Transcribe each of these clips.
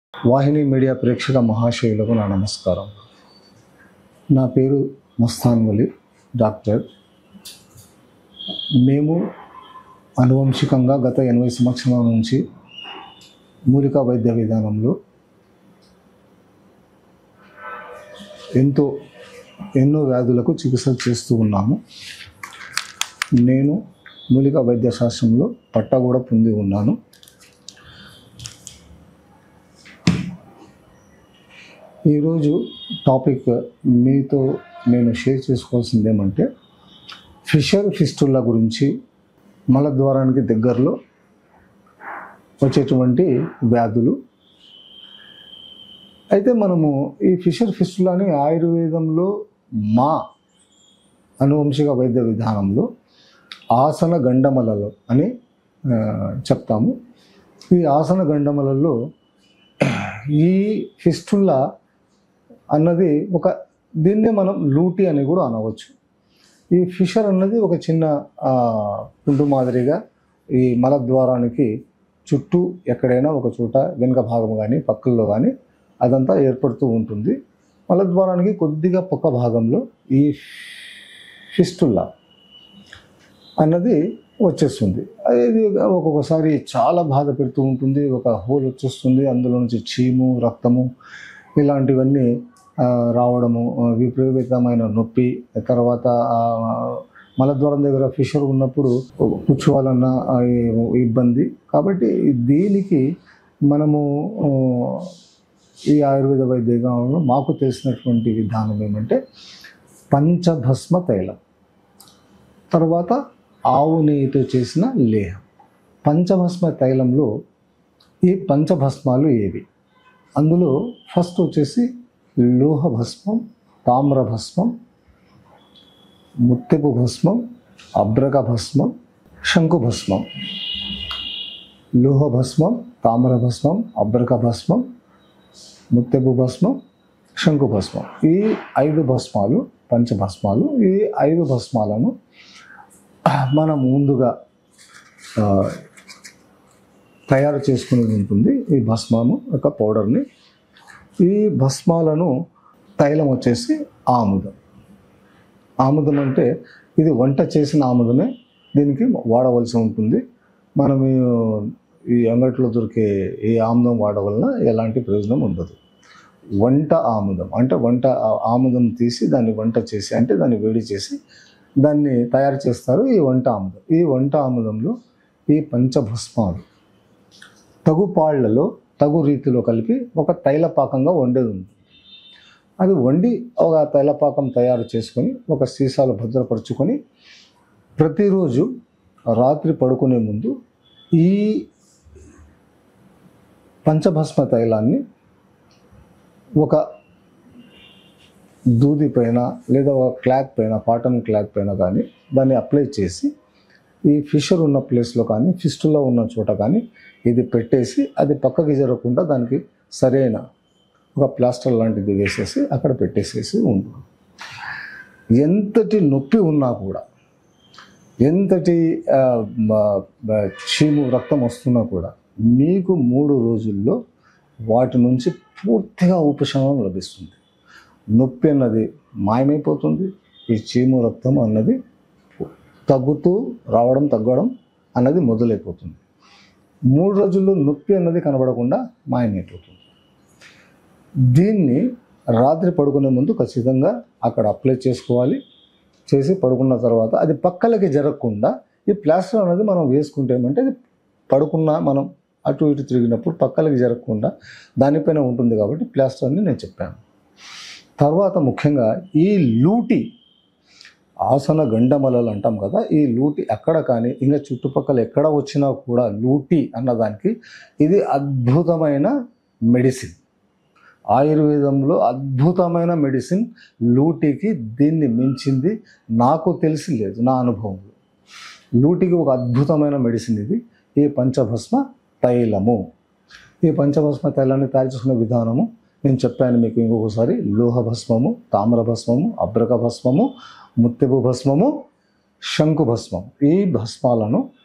వాహిని media ప్రేక్షక మహాశయులకు నా నమస్కారం నా పేరు మస్తాన్ వలి డాక్టర్ మేము అనువంశికంగా గత ఎనభై సంవత్సరాల నుంచి మూలికా వైద్య విధానంలో ఎంతో ఎన్నో వ్యాధులకు చికిత్సలు చేస్తూ ఉన్నాము నేను మూలికా వైద్య శాస్త్రంలో పట్టా కూడా పొంది ఉన్నాను ఈరోజు టాపిక్ మీతో నేను షేర్ చేసుకోవాల్సింది ఏమంటే ఫిషర్ ఫిస్టుల్లా గురించి మలద్వారానికి దగ్గరలో వచ్చేటువంటి వ్యాధులు అయితే మనము ఈ ఫిషర్ ఫిస్టులాని ఆయుర్వేదంలో మా అనువంశిక వైద్య విధానంలో ఆసన గండమలలో అని ఆ, చెప్తాము ఈ ఆసన గండమలలో ఈ ఫిస్టుల్లా అన్నది ఒక దీన్నే మనం లూటి అని కూడా అనవచ్చు ఈ ఫిషర్ అన్నది ఒక చిన్న ఆ, పుండు మాదిరిగా ఈ మలద్వారానికి చుట్టూ ఎక్కడైనా ఒక చోట వెనుక భాగం కానీ పక్కల్లో కానీ అదంతా ఏర్పడుతూ ఉంటుంది మలద్వారానికి కొద్దిగా పక్క భాగంలో ఈ ఫిస్టుల్లా అన్నది వచ్చేస్తుంది ఇది ఒక్కొక్కసారి చాలా బాధ పెడుతూ ఉంటుంది ఒక హోల్ వచ్చేస్తుంది అందులో నుంచి చీము రక్తము ఇలాంటివన్నీ ఆ, రావడము ఆ, విపరీతమైన నొప్పి తర్వాత ఆ, మలద్వారం దగ్గర ఫిషర్ ఉన్నప్పుడు కూర్చోవాలన్న ఆ, ఈ- ఇబ్బంది కాబట్టి దీనికి మనము ఆ, ఈ ఆయుర్వేద వైద్య విధానంలో మాకు తెలిసినటువంటి విధానం ఏమంటే పంచభస్మ తైలం తర్వాత ఆవు నెయ్యితో చేసిన లేహం పంచభస్మ తైలంలో ఈ పంచభస్మాలు ఏవి అందులో ఫస్ట్ వచ్చేసి లోహ భస్మం తామ్ర భస్మం ముత్తెపు భస్మం అబ్రక భస్మం శంకు భస్మం లోహ భస్మం తామ్ర భస్మం అబ్రక భస్మం ముత్తెపు భస్మం శంకు భస్మం ఈ ఐదు భస్మాలు పంచభస్మాలు ఈ ఐదు భస్మాలను మనం ముందుగా ఆ, తయారు చేసుకునేది ఉంటుంది ఈ భస్మము ఒక పౌడర్ని ఈ భస్మాలను తైలం వచ్చేసి ఆముదం ఆముదం అంటే ఇది వంట చేసిన ఆముదమే దీనికి వాడవలసి ఉంటుంది మనం ఈ- ఈ అంగట్లో దొరికే ఈ ఆముదం వాడవలన ఎలాంటి ప్రయోజనం ఉండదు వంట ఆముదం అంటే వంట ఆ- ఆముదం తీసి దాన్ని వంట చేసి అంటే దాన్ని వేడి చేసి దాన్ని తయారు చేస్తారు ఈ వంట ఆముదం ఈ వంట ఆముదంలో ఈ పంచభస్మాలు తగు పాళ్లలో తగు రీతిలో కలిపి ఒక తైలపాకంగా వండేది ఉంది అది వండి ఒక తైలపాకం తయారు చేసుకొని ఒక సీసాలో భద్రపరుచుకొని ప్రతిరోజు రాత్రి పడుకునే ముందు ఈ పంచభస్మ తైలాన్ని ఒక దూది పైన లేదా ఒక క్లాత్ పైన కాటన్ క్లాత్ పైన కానీ దాన్ని అప్లై చేసి ఈ ఫిషర్ ఉన్న ప్లేస్లో కానీ ఫిస్టులో ఉన్న చోట కానీ ఇది పెట్టేసి అది పక్కకి జరగకుండా దానికి సరైన ఒక ప్లాస్టర్ లాంటిది వేసేసి అక్కడ పెట్టేసేసి ఉంటుంది ఎంతటి నొప్పి ఉన్నా కూడా ఎంతటి ఆ, మ- మ- చీము రక్తం వస్తున్నా కూడా మీకు మూడు రోజుల్లో వాటి నుంచి పూర్తిగా ఉపశమనం లభిస్తుంది నొప్పి అన్నది మాయమైపోతుంది ఈ చీము రక్తం అన్నది తగ్గుతూ రావడం తగ్గడం అన్నది మొదలైపోతుంది మూడు రోజుల్లో నొప్పి అన్నది కనబడకుండా మాయమైపోతుంది దీన్ని రాత్రి పడుకునే ముందు ఖచ్చితంగా అక్కడ అప్లై చేసుకోవాలి చేసి పడుకున్న తర్వాత అది పక్కలకి జరగకుండా ఈ ప్లాస్టర్ అనేది మనం వేసుకుంటే ఏమంటే అది పడుకున్న మనం అటు ఇటు తిరిగినప్పుడు పక్కలకి జరగకుండా దానిపైన ఉంటుంది కాబట్టి ప్లాస్టర్ అని నేను చెప్పాను తర్వాత ముఖ్యంగా ఈ లూటి ఆసన గండమలలు అంటాం కదా ఈ లూటి ఎక్కడ కానీ ఇంకా చుట్టుపక్కల ఎక్కడ వచ్చినా కూడా లూటి అన్నదానికి ఇది అద్భుతమైన మెడిసిన్ ఆయుర్వేదంలో అద్భుతమైన మెడిసిన్ లూటికి దీన్ని మించింది నాకు తెలిసి లేదు నా అనుభవంలో లూటికి ఒక అద్భుతమైన మెడిసిన్ ఇది ఈ పంచభస్మ తైలము ఈ పంచభస్మ తైలాన్ని తయారు చేసుకునే విధానము నేను చెప్పాను మీకు ఇంకొకసారి లోహ భస్మము తామ్ర భస్మము అబ్రక భస్మము ముత్తెపు భస్మము శంకు భస్మం ఈ భస్మాలను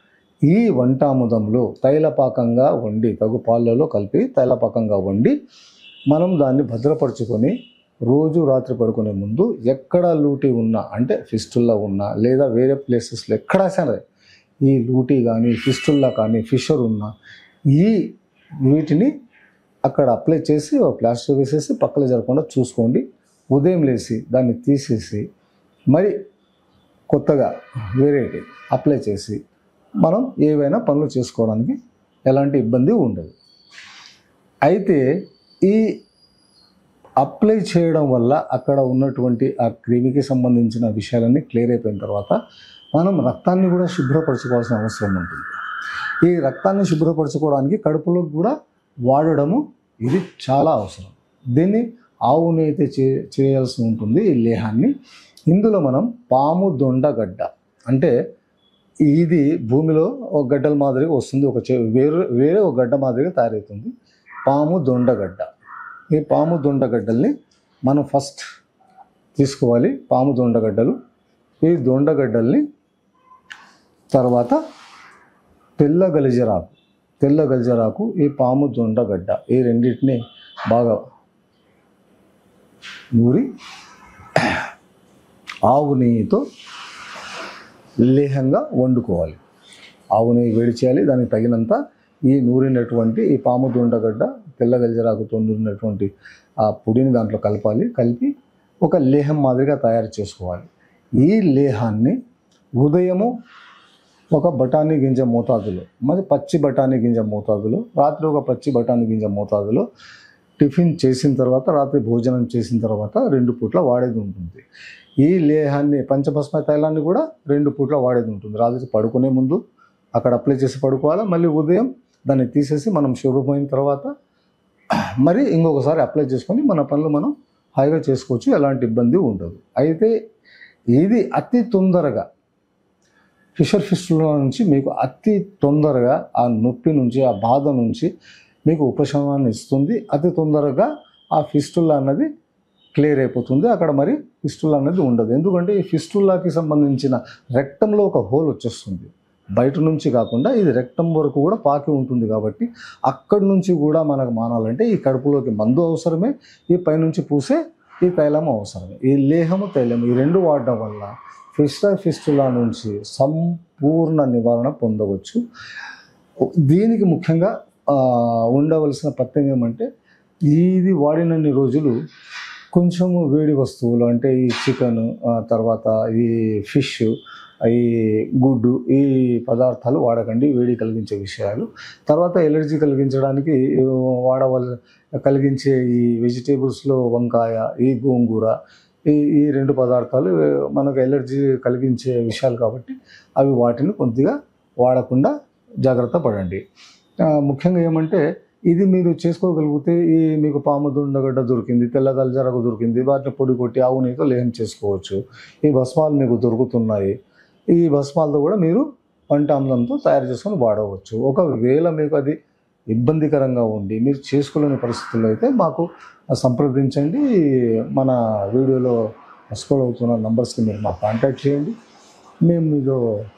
ఈ వంటాముదంలో తైలపాకంగా వండి తగు పాలలో కలిపి తైలపాకంగా వండి మనం దాన్ని భద్రపరుచుకొని రోజు రాత్రి పడుకునే ముందు ఎక్కడ లూటీ ఉన్నా అంటే ఫిస్టుల్లా ఉన్నా లేదా వేరే ప్లేసెస్లో ఎక్కడా సరే ఈ లూటీ కానీ ఫిస్టుల్లా కానీ ఫిషర్ ఉన్నా ఈ వీటిని అక్కడ అప్లై చేసి ఒక ప్లాస్టర్ వేసేసి పక్కన జరగకుండా చూసుకోండి ఉదయం లేచి దాన్ని తీసేసి మరి కొత్తగా వేరేటి అప్లై చేసి మనం ఏవైనా పనులు చేసుకోవడానికి ఎలాంటి ఇబ్బంది ఉండదు అయితే ఈ అప్లై చేయడం వల్ల అక్కడ ఉన్నటువంటి ఆ క్రిమికి సంబంధించిన విషయాలన్నీ క్లియర్ అయిపోయిన తర్వాత మనం రక్తాన్ని కూడా శుభ్రపరచుకోవాల్సిన అవసరం ఉంటుంది ఈ రక్తాన్ని శుభ్రపరచుకోవడానికి కడుపులో కూడా వాడడము ఇది చాలా అవసరం దీన్ని ఆవు నెయ్యితే చే చేయాల్సి ఉంటుంది ఈ లేహాన్ని ఇందులో మనం పాము దొండగడ్డ అంటే ఇది భూమిలో ఒక గడ్డల మాదిరిగా వస్తుంది ఒక చే వేరే వేరే ఒక గడ్డ మాదిరిగా తయారవుతుంది పాము దొండగడ్డ ఈ పాము దొండగడ్డల్ని మనం ఫస్ట్ తీసుకోవాలి పాము దొండగడ్డలు ఈ దొండగడ్డల్ని తర్వాత తెల్ల గలిజరాకు తెల్ల గలిజరాకు ఈ పాము దొండగడ్డ ఈ రెండింటిని బాగా నూరి ఆవు నెయ్యితో లేహంగా వండుకోవాలి ఆవు నెయ్యి వేడి చేయాలి దానికి తగినంత ఈ నూరినటువంటి ఈ పాము దొండగడ్డ తెల్ల గలిజరాకుతో నూరినటువంటి ఆ పొడిని దాంట్లో కలపాలి కలిపి ఒక లేహం మాదిరిగా తయారు చేసుకోవాలి ఈ లేహాన్ని ఉదయము ఒక బఠానీ గింజ మోతాదులో మరి పచ్చి బఠానీ గింజ మోతాదులో రాత్రి ఒక పచ్చి బఠానీ గింజ మోతాదులో టిఫిన్ చేసిన తర్వాత రాత్రి భోజనం చేసిన తర్వాత రెండు పూట్ల వాడేది ఉంటుంది ఈ లేహాన్ని పంచభస్మ తైలాన్ని కూడా రెండు పూట్ల వాడేది ఉంటుంది రాత్రి పడుకునే ముందు అక్కడ అప్లై చేసి పడుకోవాలా మళ్ళీ ఉదయం దాన్ని తీసేసి మనం శుభ్రపోయిన తర్వాత మరి ఇంకొకసారి అప్లై చేసుకొని మన పనులు మనం హాయిగా చేసుకోవచ్చు ఎలాంటి ఇబ్బంది ఉండదు అయితే ఇది అతి తొందరగా ఫిషర్ ఫిస్టుల నుంచి మీకు అతి తొందరగా ఆ నొప్పి నుంచి ఆ బాధ నుంచి మీకు ఉపశమనాన్ని ఇస్తుంది అతి తొందరగా ఆ ఫిస్టుల్లా అన్నది క్లియర్ అయిపోతుంది అక్కడ మరి ఫిస్టుల్లా అనేది ఉండదు ఎందుకంటే ఈ ఫిస్టుల్లాకి సంబంధించిన రెక్టంలో ఒక హోల్ వచ్చేస్తుంది బయట నుంచి కాకుండా ఇది రెక్టం వరకు కూడా పాకి ఉంటుంది కాబట్టి అక్కడి నుంచి కూడా మనకు మానాలంటే ఈ కడుపులోకి మందు అవసరమే ఈ పైనుంచి పూసే ఈ తైలం అవసరమే ఈ లేహము తైలము ఈ రెండు వాడడం వల్ల ఫిస్టర్ ఫిస్టులా నుంచి సంపూర్ణ నివారణ పొందవచ్చు దీనికి ముఖ్యంగా ఆ, ఉండవలసిన పత్యం ఏమంటే ఇది వాడినన్ని రోజులు కొంచెము వేడి వస్తువులు అంటే ఈ చికెన్ తర్వాత ఈ ఫిష్ ఈ గుడ్డు ఈ పదార్థాలు వాడకండి వేడి కలిగించే విషయాలు తర్వాత ఎలర్జీ కలిగించడానికి ఆ, వాడవల కలిగించే ఈ వెజిటేబుల్స్లో వంకాయ ఈ గోంగూర ఈ ఈ రెండు పదార్థాలు మనకు ఎలర్జీ కలిగించే విషయాలు కాబట్టి అవి వాటిని కొద్దిగా వాడకుండా జాగ్రత్త పడండి ఆ, ముఖ్యంగా ఏమంటే ఇది మీరు చేసుకోగలిగితే ఈ మీకు పాము దుండగడ్డ దొరికింది తెల్ల గల్జరకు దొరికింది వాటిని పొడి కొట్టి ఆవు నెయ్యితో లేహం చేసుకోవచ్చు ఈ భస్మాలు మీకు దొరుకుతున్నాయి ఈ భస్మాలతో కూడా మీరు పంటామ్లంతో తయారు చేసుకొని వాడవచ్చు ఒకవేళ మీకు అది ఇబ్బందికరంగా ఉండి మీరు చేసుకోలేని పరిస్థితుల్లో అయితే మాకు సంప్రదించండి మన వీడియోలో స్క్రోల్ అవుతున్న నంబర్స్కి మీరు మాకు కాంటాక్ట్ చేయండి మేము మీకు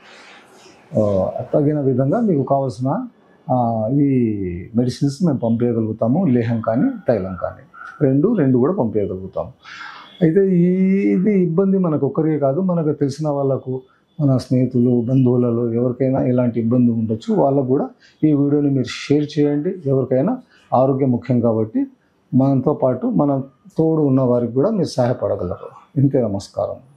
ఆ, తగిన విధంగా మీకు కావాల్సిన ఆ, ఈ మెడిసిన్స్ మేము పంపించగలుగుతాము లేహం కానీ తైలం కానీ రెండు రెండు కూడా పంపించగలుగుతాము అయితే ఈ ఇది ఇబ్బంది మనకు ఒక్కరికే కాదు మనకు తెలిసిన వాళ్ళకు మన స్నేహితులు బంధువులలో ఎవరికైనా ఇలాంటి ఇబ్బంది ఉండొచ్చు వాళ్ళకు కూడా ఈ వీడియోని మీరు షేర్ చేయండి ఎవరికైనా ఆరోగ్యం ముఖ్యం కాబట్టి మనతో పాటు మన తోడు ఉన్న వారికి కూడా మీరు సహాయపడగలరు ఇంతే నమస్కారం